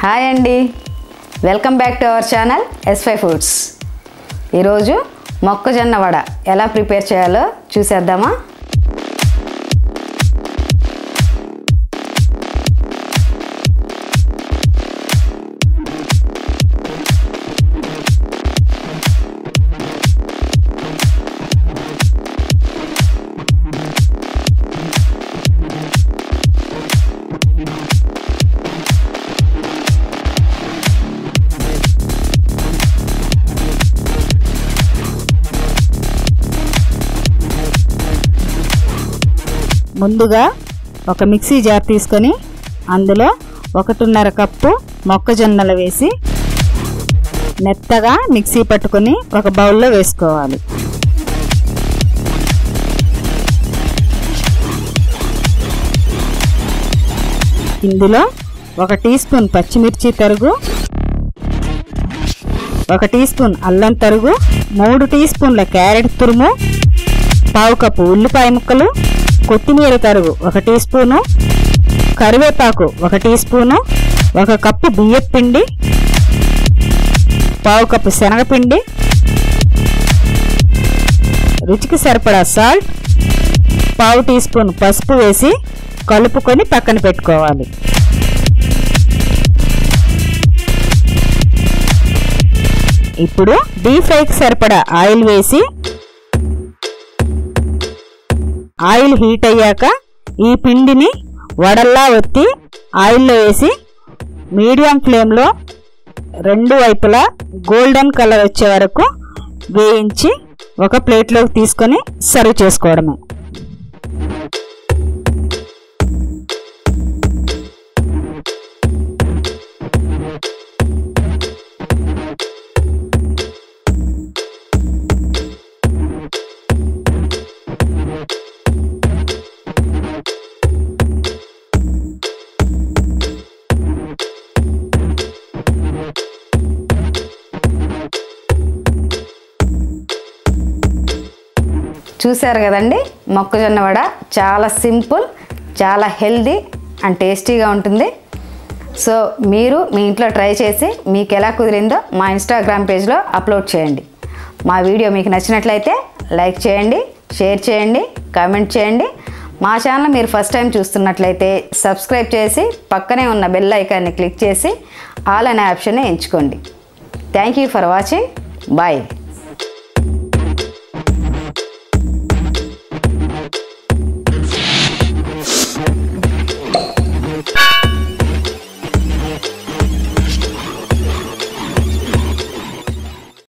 hi అండి welcome back to our channel ఎస్ఫై foods ఈరోజు మొక్కజొన్న వడ ఎలా ప్రిపేర్ చేయాలో చూసేద్దామా ముందుగా ఒక మిక్సీ జార్ తీసుకొని అందులో ఒకటిన్నర కప్పు మొక్కజొన్నలు వేసి మెత్తగా మిక్సీ పట్టుకొని ఒక బౌల్లో వేసుకోవాలి ఇందులో ఒక టీ స్పూన్ పచ్చిమిర్చి తరుగు ఒక టీ స్పూన్ అల్లం తరుగు మూడు టీ స్పూన్ల క్యారెట్ తురుము పావు కప్పు ఉల్లిపాయ ముక్కలు కొత్తిమీర తరుగు ఒక టీ స్పూను కరివేపాకు ఒక టీ స్పూను ఒక కప్పు బియ్యపు పిండి పావు కప్పు శనగపిండి రుచికి సరిపడా సాల్ట్ పావు టీ స్పూన్ పసుపు వేసి కలుపుకొని పక్కన పెట్టుకోవాలి ఇప్పుడు డీప్ ఫ్రైకి సరిపడా ఆయిల్ వేసి ఆయిల్ హీట్ అయ్యాక ఈ పిండిని వడల్లా ఒత్తి ఆయిల్లో వేసి మీడియం ఫ్లేమ్లో రెండు వైపులా గోల్డెన్ కలర్ వచ్చే వరకు వేయించి ఒక ప్లేట్లోకి తీసుకొని సర్వ్ చేసుకోవడమే చూశారు కదండి మొక్కజొన్న వడ చాలా సింపుల్ చాలా హెల్దీ అండ్ టేస్టీగా ఉంటుంది సో మీరు మీ ఇంట్లో ట్రై చేసి మీకు ఎలా కుదిరిందో మా ఇన్స్టాగ్రామ్ పేజ్లో అప్లోడ్ చేయండి మా వీడియో మీకు నచ్చినట్లయితే లైక్ చేయండి షేర్ చేయండి కామెంట్ చేయండి మా ఛానల్ మీరు ఫస్ట్ టైం చూస్తున్నట్లయితే సబ్స్క్రైబ్ చేసి పక్కనే ఉన్న బెల్ ఐకాన్ని క్లిక్ చేసి ఆల్ అనే ఆప్షన్ని ఎంచుకోండి thank you for watching bye